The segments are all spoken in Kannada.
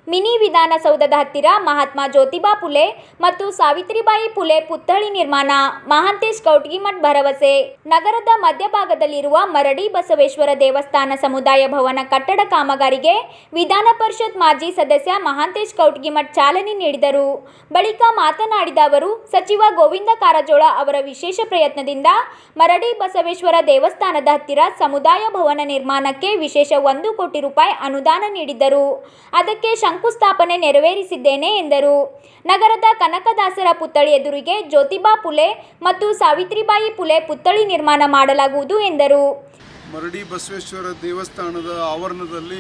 ಮಿನಿ ವಿಧಾನಸೌಧದ ಹತ್ತಿರ ಮಹಾತ್ಮ ಜ್ಯೋತಿಬಾ ಫುಲೆ ಮತ್ತು ಸಾವಿತ್ರಿಬಾಯಿ ಫುಲೆ ಪುತ್ಥಳಿ ನಿರ್ಮಾಣ ಮಹಾಂತೇಶ್ ಕೌಟ್ಗಿಮಠ್ ಭರವಸೆ ನಗರದ ಮಧ್ಯಭಾಗದಲ್ಲಿರುವ ಮರಡಿ ಬಸವೇಶ್ವರ ದೇವಸ್ಥಾನ ಸಮುದಾಯ ಭವನ ಕಟ್ಟಡ ಕಾಮಗಾರಿಗೆ ವಿಧಾನ ಪರಿಷತ್ ಮಾಜಿ ಸದಸ್ಯ ಮಹಾಂತೇಶ್ ಕೌಟ್ಗಿಮಠ್ ಚಾಲನೆ ನೀಡಿದರು ಬಳಿಕ ಮಾತನಾಡಿದ ಅವರು ಸಚಿವ ಗೋವಿಂದ ಕಾರಜೋಳ ಅವರ ವಿಶೇಷ ಪ್ರಯತ್ನದಿಂದ ಮರಡಿ ಬಸವೇಶ್ವರ ದೇವಸ್ಥಾನದ ಹತ್ತಿರ ಸಮುದಾಯ ಭವನ ನಿರ್ಮಾಣಕ್ಕೆ ವಿಶೇಷ ಒಂದು ಕೋಟಿ ರೂಪಾಯಿ ಅನುದಾನ ನೀಡಿದ್ದರು ಅದಕ್ಕೆ ಶಂಕುಸ್ಥಾಪನೆ ನೆರವೇರಿಸಿದ್ದೇನೆ ಎಂದರು ನಗರದ ಕನಕದಾಸರ ಪುತ್ಥಳಿ ಎದುರಿಗೆ ಜ್ಯೋತಿಬಾ ಫುಲೆ ಮತ್ತು ಸಾವಿತ್ರಿಬಾಯಿ ಫುಲೆ ಪುತ್ಥಳಿ ನಿರ್ಮಾಣ ಮಾಡಲಾಗುವುದು ಎಂದರು ಮರಡಿ ಬಸವೇಶ್ವರ ದೇವಸ್ಥಾನದ ಆವರಣದಲ್ಲಿ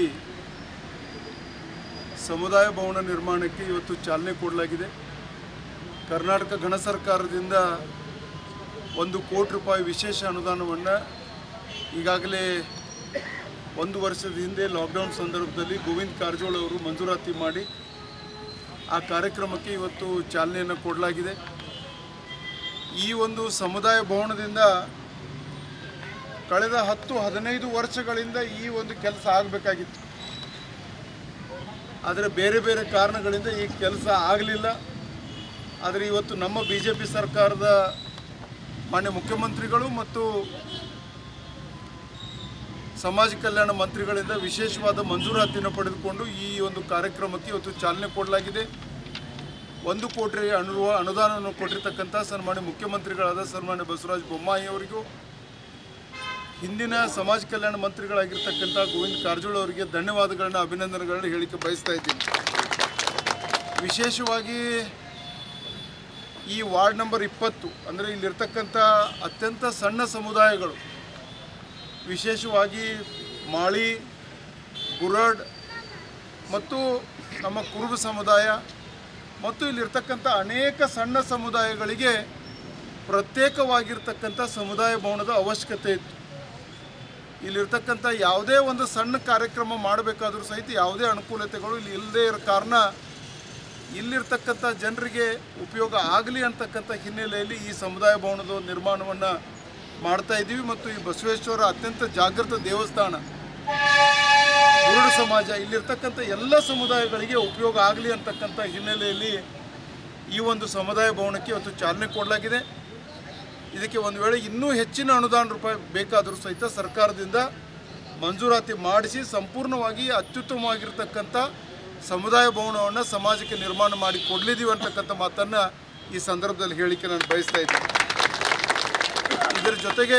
ಸಮುದಾಯ ಭವನ ನಿರ್ಮಾಣಕ್ಕೆ ಇವತ್ತು ಚಾಲನೆ ಕೊಡಲಾಗಿದೆ ಕರ್ನಾಟಕ ಗಣ ಸರ್ಕಾರದಿಂದ ಒಂದು ಕೋಟಿ ರೂಪಾಯಿ ವಿಶೇಷ ಅನುದಾನವನ್ನು ಈಗಾಗಲೇ ಒಂದು ವರ್ಷದ ಹಿಂದೆ ಲಾಕ್ಡೌನ್ ಸಂದರ್ಭದಲ್ಲಿ ಗೋವಿಂದ್ ಕಾರಜೋಳ ಅವರು ಮಂಜೂರಾತಿ ಮಾಡಿ ಆ ಕಾರ್ಯಕ್ರಮಕ್ಕೆ ಇವತ್ತು ಚಾಲನೆಯನ್ನು ಕೊಡಲಾಗಿದೆ ಈ ಒಂದು ಸಮುದಾಯ ಭವನದಿಂದ ಕಳೆದ ಹತ್ತು ಹದಿನೈದು ವರ್ಷಗಳಿಂದ ಈ ಒಂದು ಕೆಲಸ ಆಗಬೇಕಾಗಿತ್ತು ಆದರೆ ಬೇರೆ ಬೇರೆ ಕಾರಣಗಳಿಂದ ಈ ಕೆಲಸ ಆಗಲಿಲ್ಲ ಆದರೆ ಇವತ್ತು ನಮ್ಮ ಬಿ ಜೆ ಪಿ ಸರ್ಕಾರದ ಮಾನ್ಯ ಮುಖ್ಯಮಂತ್ರಿಗಳು ಮತ್ತು ಸಮಾಜ ಕಲ್ಯಾಣ ಮಂತ್ರಿಗಳಿಂದ ವಿಶೇಷವಾದ ಮಂಜೂರಾತಿಯನ್ನು ಪಡೆದುಕೊಂಡು ಈ ಒಂದು ಕಾರ್ಯಕ್ರಮಕ್ಕೆ ಇವತ್ತು ಚಾಲನೆ ಕೊಡಲಾಗಿದೆ ಒಂದು ಕೋಟಿ ಅನು ಅನುದಾನವನ್ನು ಕೊಟ್ಟಿರ್ತಕ್ಕಂಥ ಸನ್ಮಾನ್ಯ ಮುಖ್ಯಮಂತ್ರಿಗಳಾದ ಸನ್ಮಾನ್ಯ ಬಸವರಾಜ ಬೊಮ್ಮಾಯಿ ಅವರಿಗೂ ಹಿಂದಿನ ಸಮಾಜ ಕಲ್ಯಾಣ ಮಂತ್ರಿಗಳಾಗಿರ್ತಕ್ಕಂಥ ಗೋವಿಂದ ಕಾರಜೋಳ ಅವರಿಗೆ ಧನ್ಯವಾದಗಳನ್ನ ಅಭಿನಂದನೆಗಳನ್ನ ಹೇಳಿಕೆ ಬಯಸ್ತಾ ಇದ್ದೀನಿ ವಿಶೇಷವಾಗಿ ಈ ವಾರ್ಡ್ ನಂಬರ್ ಇಪ್ಪತ್ತು ಅಂದರೆ ಇಲ್ಲಿರ್ತಕ್ಕಂಥ ಅತ್ಯಂತ ಸಣ್ಣ ಸಮುದಾಯಗಳು ವಿಶೇಷವಾಗಿ ಮಾಳಿ ಗುರಡ್ ಮತ್ತು ನಮ್ಮ ಕುರುಬ ಸಮುದಾಯ ಮತ್ತು ಇಲ್ಲಿರ್ತಕ್ಕಂಥ ಅನೇಕ ಸಣ್ಣ ಸಮುದಾಯಗಳಿಗೆ ಪ್ರತ್ಯೇಕವಾಗಿರ್ತಕ್ಕಂಥ ಸಮುದಾಯ ಭವನದ ಅವಶ್ಯಕತೆ ಇತ್ತು ಇಲ್ಲಿರ್ತಕ್ಕಂಥ ಯಾವುದೇ ಒಂದು ಸಣ್ಣ ಕಾರ್ಯಕ್ರಮ ಮಾಡಬೇಕಾದ್ರೂ ಸಹಿತ ಯಾವುದೇ ಅನುಕೂಲತೆಗಳು ಇಲ್ಲಿ ಇಲ್ಲದೇ ಇರೋ ಕಾರಣ ಇಲ್ಲಿರ್ತಕ್ಕಂಥ ಜನರಿಗೆ ಉಪಯೋಗ ಆಗಲಿ ಅಂತಕ್ಕಂಥ ಹಿನ್ನೆಲೆಯಲ್ಲಿ ಈ ಸಮುದಾಯ ಭವನದ ನಿರ್ಮಾಣವನ್ನು ಮಾಡ್ತಾ ಇದ್ದೀವಿ ಮತ್ತು ಈ ಬಸವೇಶ್ವರ ಅತ್ಯಂತ ಜಾಗೃತ ದೇವಸ್ಥಾನ ಕುರುಡು ಸಮಾಜ ಇಲ್ಲಿರ್ತಕ್ಕಂಥ ಎಲ್ಲ ಸಮುದಾಯಗಳಿಗೆ ಉಪಯೋಗ ಆಗಲಿ ಅಂತಕ್ಕಂಥ ಹಿನ್ನೆಲೆಯಲ್ಲಿ ಈ ಒಂದು ಸಮುದಾಯ ಭವನಕ್ಕೆ ಇವತ್ತು ಚಾಲನೆ ಕೊಡಲಾಗಿದೆ ಇದಕ್ಕೆ ಒಂದು ವೇಳೆ ಇನ್ನೂ ಹೆಚ್ಚಿನ ಅನುದಾನ ರೂಪಾಯಿ ಬೇಕಾದರೂ ಸಹಿತ ಸರ್ಕಾರದಿಂದ ಮಂಜೂರಾತಿ ಮಾಡಿಸಿ ಸಂಪೂರ್ಣವಾಗಿ ಅತ್ಯುತ್ತಮವಾಗಿರ್ತಕ್ಕಂಥ ಸಮುದಾಯ ಭವನವನ್ನು ಸಮಾಜಕ್ಕೆ ನಿರ್ಮಾಣ ಮಾಡಿ ಕೊಡಲಿದ್ದೀವಿ ಅಂತಕ್ಕಂಥ ಮಾತನ್ನು ಈ ಸಂದರ್ಭದಲ್ಲಿ ಹೇಳಿಕೆ ನಾನು ಬಯಸ್ತಾ ಇದ್ದೀನಿ ಇದರ ಜೊತೆಗೆ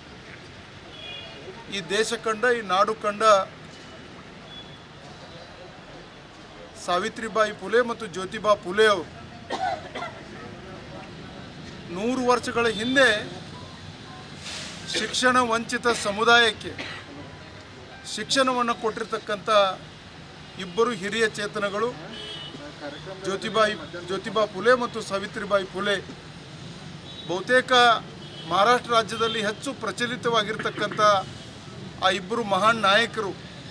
ಈ ದೇಶ ಕಂಡ ಈ ನಾಡು ಕಂಡ ಸಾವಿತ್ರಿಬಾಯಿ ಫುಲೆ ಮತ್ತು ಜ್ಯೋತಿಬಾ ಫುಲೆ ಅವರು ನೂರು ವರ್ಷಗಳ ಹಿಂದೆ ಶಿಕ್ಷಣ ವಂಚಿತ ಸಮುದಾಯಕ್ಕೆ ಶಿಕ್ಷಣವನ್ನು ಕೊಟ್ಟಿರ್ತಕ್ಕಂಥ ಇಬ್ಬರು ಹಿರಿಯ ಚೇತನಗಳು ಜ್ಯೋತಿಬಾಯಿ ಜ್ಯೋತಿಬಾ ಫುಲೆ ಮತ್ತು ಸಾವಿತ್ರಿಬಾಯಿ ಫುಲೆ ಬಹುತೇಕ ಮಹಾರಾಷ್ಟ್ರ ರಾಜ್ಯದಲ್ಲಿ ಹೆಚ್ಚು ಪ್ರಚಲಿತವಾಗಿರ್ತಕ್ಕಂಥ ಆ ಇಬ್ಬರು ಮಹಾನ್ ನಾಯಕರು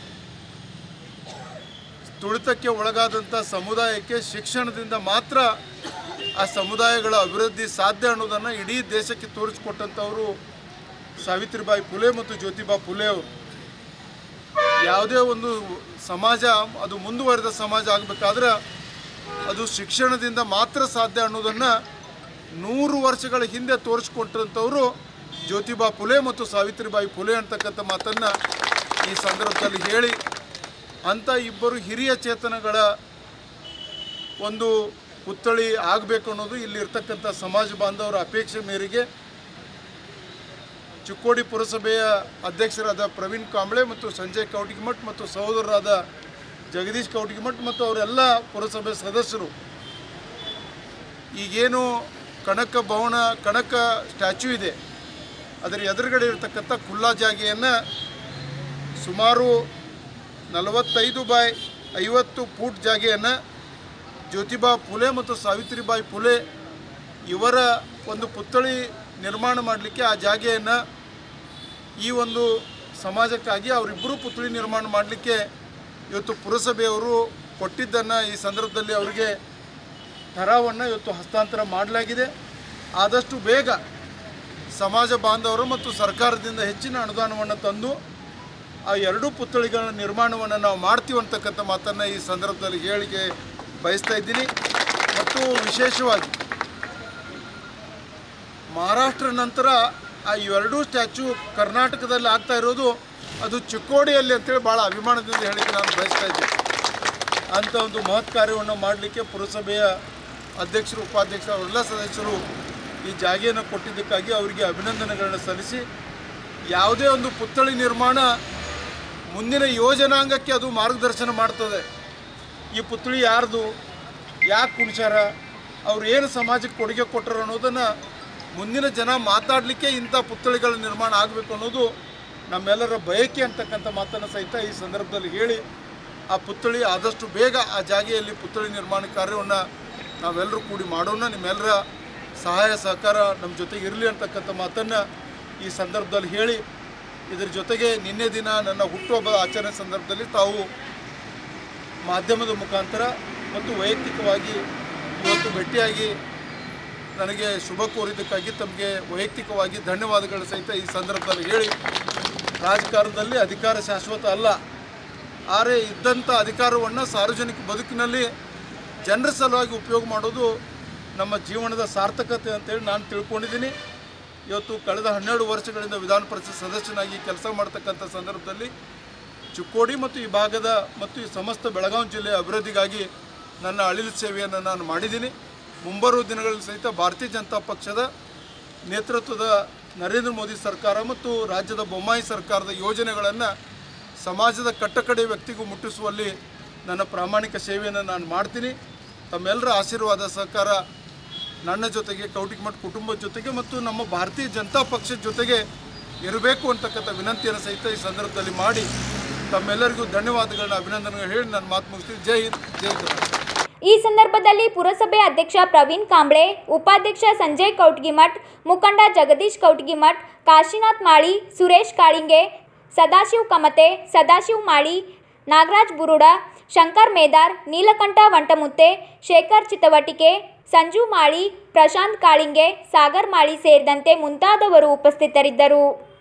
ತುಳಿತಕ್ಕೆ ಒಳಗಾದಂಥ ಸಮುದಾಯಕ್ಕೆ ಶಿಕ್ಷಣದಿಂದ ಮಾತ್ರ ಆ ಸಮುದಾಯಗಳ ಅಭಿವೃದ್ಧಿ ಸಾಧ್ಯ ಅನ್ನೋದನ್ನು ಇಡೀ ದೇಶಕ್ಕೆ ತೋರಿಸಿಕೊಟ್ಟಂಥವರು ಸಾವಿತ್ರಿಬಾಯಿ ಫುಲೆ ಮತ್ತು ಜ್ಯೋತಿಬಾ ಫುಲೆ ಅವರು ಯಾವುದೇ ಒಂದು ಸಮಾಜ ಅದು ಮುಂದುವರೆದ ಸಮಾಜ ಆಗಬೇಕಾದ್ರೆ ಅದು ಶಿಕ್ಷಣದಿಂದ ಮಾತ್ರ ಸಾಧ್ಯ ಅನ್ನೋದನ್ನು ನೂರು ವರ್ಷಗಳ ಹಿಂದೆ ತೋರಿಸ್ಕೊಟ್ಟಂಥವರು ಜ್ಯೋತಿಬಾ ಫುಲೆ ಮತ್ತು ಸಾವಿತ್ರಿಬಾಯಿ ಫುಲೆ ಅಂತಕ್ಕಂಥ ಮಾತನ್ನು ಈ ಸಂದರ್ಭದಲ್ಲಿ ಹೇಳಿ ಅಂಥ ಇಬ್ಬರು ಹಿರಿಯ ಚೇತನಗಳ ಒಂದು ಪುತ್ಥಳಿ ಆಗಬೇಕು ಅನ್ನೋದು ಇಲ್ಲಿ ಇರ್ತಕ್ಕಂಥ ಸಮಾಜ ಬಾಂಧವರ ಅಪೇಕ್ಷೆ ಮೇರೆಗೆ ಚಿಕ್ಕೋಡಿ ಪುರಸಭೆಯ ಅಧ್ಯಕ್ಷರಾದ ಪ್ರವೀಣ್ ಕಾಂಬ್ಳೆ ಮತ್ತು ಸಂಜಯ್ ಕೌಟಿಗಿಮಠ್ ಮತ್ತು ಸಹೋದರರಾದ ಜಗದೀಶ್ ಕೌಟಿಗಿಮಠ್ ಮತ್ತು ಅವರೆಲ್ಲ ಪುರಸಭೆ ಸದಸ್ಯರು ಈಗೇನು ಕನಕ ಭವನ ಕನಕ ಸ್ಟ್ಯಾಚ್ಯೂ ಇದೆ ಅದರ ಎದುರುಗಡೆ ಇರತಕ್ಕಂಥ ಖುಲ್ಲಾ ಜಾಗೆಯನ್ನು ಸುಮಾರು ನಲವತ್ತೈದು ಬೈ ಐವತ್ತು ಫೂಟ್ ಜಾಗೆಯನ್ನು ಜ್ಯೋತಿಬಾ ಫುಲೆ ಮತ್ತು ಸಾವಿತ್ರಿಬಾಯಿ ಫುಲೆ ಇವರ ಒಂದು ಪುತ್ಥಳಿ ನಿರ್ಮಾಣ ಮಾಡಲಿಕ್ಕೆ ಆ ಜಾಗೆಯನ್ನು ಈ ಒಂದು ಸಮಾಜಕ್ಕಾಗಿ ಅವರಿಬ್ಬರೂ ಪುತ್ಥಳಿ ನಿರ್ಮಾಣ ಮಾಡಲಿಕ್ಕೆ ಇವತ್ತು ಪುರಸಭೆಯವರು ಕೊಟ್ಟಿದ್ದನ್ನು ಈ ಸಂದರ್ಭದಲ್ಲಿ ಅವರಿಗೆ ಥರವನ್ನು ಇವತ್ತು ಹಸ್ತಾಂತರ ಮಾಡಲಾಗಿದೆ ಆದಷ್ಟು ಬೇಗ ಸಮಾಜ ಬಾಂಧವರು ಮತ್ತು ಸರ್ಕಾರದಿಂದ ಹೆಚ್ಚಿನ ಅನುದಾನವನ್ನು ತಂದು ಆ ಎರಡೂ ಪುತ್ಥಳಿಗಳ ನಿರ್ಮಾಣವನ್ನು ನಾವು ಮಾಡ್ತೀವಿ ಅಂತಕ್ಕಂಥ ಮಾತನ್ನು ಈ ಸಂದರ್ಭದಲ್ಲಿ ಹೇಳಿಕೆ ಬಯಸ್ತಾ ಇದ್ದೀನಿ ಮತ್ತು ವಿಶೇಷವಾಗಿ ಮಹಾರಾಷ್ಟ್ರ ನಂತರ ಆ ಎರಡೂ ಸ್ಟ್ಯಾಚು ಕರ್ನಾಟಕದಲ್ಲಿ ಆಗ್ತಾ ಇರೋದು ಅದು ಚಿಕ್ಕೋಡಿಯಲ್ಲಿ ಅಂತೇಳಿ ಭಾಳ ಅಭಿಮಾನದಿಂದ ಹೇಳಿಕ್ಕೆ ನಾನು ಬಯಸ್ತಾ ಇದ್ದೀನಿ ಅಂಥ ಒಂದು ಮಹತ್ ಕಾರ್ಯವನ್ನು ಮಾಡಲಿಕ್ಕೆ ಪುರಸಭೆಯ ಅಧ್ಯಕ್ಷರು ಉಪಾಧ್ಯಕ್ಷರು ಅವರೆಲ್ಲ ಸದಸ್ಯರು ಈ ಜಾಗೆಯನ್ನು ಕೊಟ್ಟಿದ್ದಕ್ಕಾಗಿ ಅವರಿಗೆ ಅಭಿನಂದನೆಗಳನ್ನು ಸಲ್ಲಿಸಿ ಯಾವುದೇ ಒಂದು ಪುತ್ಥಳಿ ನಿರ್ಮಾಣ ಮುಂದಿನ ಯೋಜನಾಂಗಕ್ಕೆ ಅದು ಮಾರ್ಗದರ್ಶನ ಮಾಡ್ತದೆ ಈ ಪುತ್ಥಳಿ ಯಾರ್ದು ಯಾಕೆ ಕುಣಿಸ್ಯಾರ ಅವ್ರು ಏನು ಸಮಾಜಕ್ಕೆ ಕೊಡುಗೆ ಕೊಟ್ಟರು ಅನ್ನೋದನ್ನು ಮುಂದಿನ ಜನ ಮಾತಾಡಲಿಕ್ಕೆ ಇಂಥ ಪುತ್ಥಳಿಗಳ ನಿರ್ಮಾಣ ಆಗಬೇಕು ಅನ್ನೋದು ನಮ್ಮೆಲ್ಲರ ಬಯಕೆ ಅಂತಕ್ಕಂಥ ಮಾತನ್ನು ಸಹಿತ ಈ ಸಂದರ್ಭದಲ್ಲಿ ಹೇಳಿ ಆ ಪುತ್ಥಳಿ ಆದಷ್ಟು ಬೇಗ ಆ ಜಾಗೆಯಲ್ಲಿ ಪುತ್ಥಳಿ ನಿರ್ಮಾಣ ಕಾರ್ಯವನ್ನು ನಾವೆಲ್ಲರೂ ಕೂಡಿ ಮಾಡೋಣ ನಿಮ್ಮೆಲ್ಲರ ಸಹಾಯ ಸಹಕಾರ ನಮ್ಮ ಜೊತೆಗೆ ಇರಲಿ ಅಂತಕ್ಕಂಥ ಮಾತನ್ನು ಈ ಸಂದರ್ಭದಲ್ಲಿ ಹೇಳಿ ಇದರ ಜೊತೆಗೆ ನಿನ್ನೆ ದಿನ ನನ್ನ ಹುಟ್ಟುಹಬ್ಬದ ಆಚರಣೆ ಸಂದರ್ಭದಲ್ಲಿ ತಾವು ಮಾಧ್ಯಮದ ಮುಖಾಂತರ ಮತ್ತು ವೈಯಕ್ತಿಕವಾಗಿ ಇವತ್ತು ಭೇಟಿಯಾಗಿ ನನಗೆ ಶುಭ ಕೋರಿದ್ದಕ್ಕಾಗಿ ತಮಗೆ ವೈಯಕ್ತಿಕವಾಗಿ ಧನ್ಯವಾದಗಳು ಸಹಿತ ಈ ಸಂದರ್ಭದಲ್ಲಿ ಹೇಳಿ ರಾಜಕಾರಣದಲ್ಲಿ ಅಧಿಕಾರ ಶಾಶ್ವತ ಅಲ್ಲ ಆದರೆ ಇದ್ದಂಥ ಅಧಿಕಾರವನ್ನು ಸಾರ್ವಜನಿಕ ಬದುಕಿನಲ್ಲಿ ಜನರ ಸಲುವಾಗಿ ಉಪಯೋಗ ಮಾಡೋದು ನಮ್ಮ ಜೀವನದ ಸಾರ್ಥಕತೆ ಅಂತೇಳಿ ನಾನು ತಿಳ್ಕೊಂಡಿದ್ದೀನಿ ಇವತ್ತು ಕಳೆದ ಹನ್ನೆರಡು ವರ್ಷಗಳಿಂದ ವಿಧಾನ ಪರಿಷತ್ ಸದಸ್ಯನಾಗಿ ಕೆಲಸ ಮಾಡ್ತಕ್ಕಂಥ ಸಂದರ್ಭದಲ್ಲಿ ಚಿಕ್ಕೋಡಿ ಮತ್ತು ಈ ಭಾಗದ ಮತ್ತು ಈ ಸಮಸ್ತ ಬೆಳಗಾವಿ ಜಿಲ್ಲೆಯ ಅಭಿವೃದ್ಧಿಗಾಗಿ ನನ್ನ ಅಳಿಲು ಸೇವೆಯನ್ನು ನಾನು ಮಾಡಿದ್ದೀನಿ ಮುಂಬರುವ ದಿನಗಳಲ್ಲಿ ಸಹಿತ ಭಾರತೀಯ ಜನತಾ ಪಕ್ಷದ ನೇತೃತ್ವದ ನರೇಂದ್ರ ಮೋದಿ ಸರ್ಕಾರ ಮತ್ತು ರಾಜ್ಯದ ಬೊಮ್ಮಾಯಿ ಸರ್ಕಾರದ ಯೋಜನೆಗಳನ್ನು ಸಮಾಜದ ಕಟ್ಟಕಡೆ ವ್ಯಕ್ತಿಗೂ ಮುಟ್ಟಿಸುವಲ್ಲಿ ನನ್ನ ಪ್ರಾಮಾಣಿಕ ಸೇವೆಯನ್ನು ನಾನು ಮಾಡ್ತೀನಿ ತಮ್ಮೆಲ್ಲರ ಆಶೀರ್ವಾದ ಸಹಕಾರ ನನ್ನ ಜೊತೆಗೆ ಕೌಟಿಕಮಠ ಕುಟುಂಬದ ಜೊತೆಗೆ ಮತ್ತು ನಮ್ಮ ಭಾರತೀಯ ಜನತಾ ಪಕ್ಷದ ಜೊತೆಗೆ ಇರಬೇಕು ಅಂತಕ್ಕಂಥ ವಿನಂತಿಯನ್ನು ಸಹಿತ ಈ ಸಂದರ್ಭದಲ್ಲಿ ಮಾಡಿ ತಮ್ಮೆಲ್ಲರಿಗೂ ಧನ್ಯವಾದಗಳನ್ನ ಅಭಿನಂದನೆಗಳು ಹೇಳಿ ನಾನು ಮಾತು ಮುಗಿಸ್ತೀನಿ ಜೈ ಹಿಂದ್ ಜೈ ಕರ್ನಾಟಕ ಈ ಸಂದರ್ಭದಲ್ಲಿ ಪುರಸಭೆ ಅಧ್ಯಕ್ಷ ಪ್ರವೀಣ್ ಕಾಂಬ್ಳೆ ಉಪಾಧ್ಯಕ್ಷ ಸಂಜಯ್ ಕೌಟ್ಗಿಮಠ್ ಮುಖಂಡ ಜಗದೀಶ್ ಕೌಟ್ಗಿಮಠ್ ಕಾಶಿನಾಥ್ ಮಾಳಿ ಸುರೇಶ್ ಕಾಳಿಂಗೆ ಸದಾಶಿವ್ ಕಮತೆ ಸದಾಶಿವ್ ಮಾಳಿ ನಾಗರಾಜ್ ಬುರುಡ ಶಂಕರ್ ಮೇದಾರ್ ನೀಲಕಂಠ ವಂಟಮುತ್ತೆ ಶೇಖರ್ ಚಿತ್ತವಟಿಕೆ ಸಂಜು ಮಾಳಿ ಪ್ರಶಾಂತ್ ಕಾಳಿಂಗೆ ಸಾಗರ್ ಮಾಳಿ ಸೇರಿದಂತೆ ಮುಂತಾದವರು ಉಪಸ್ಥಿತರಿದ್ದರು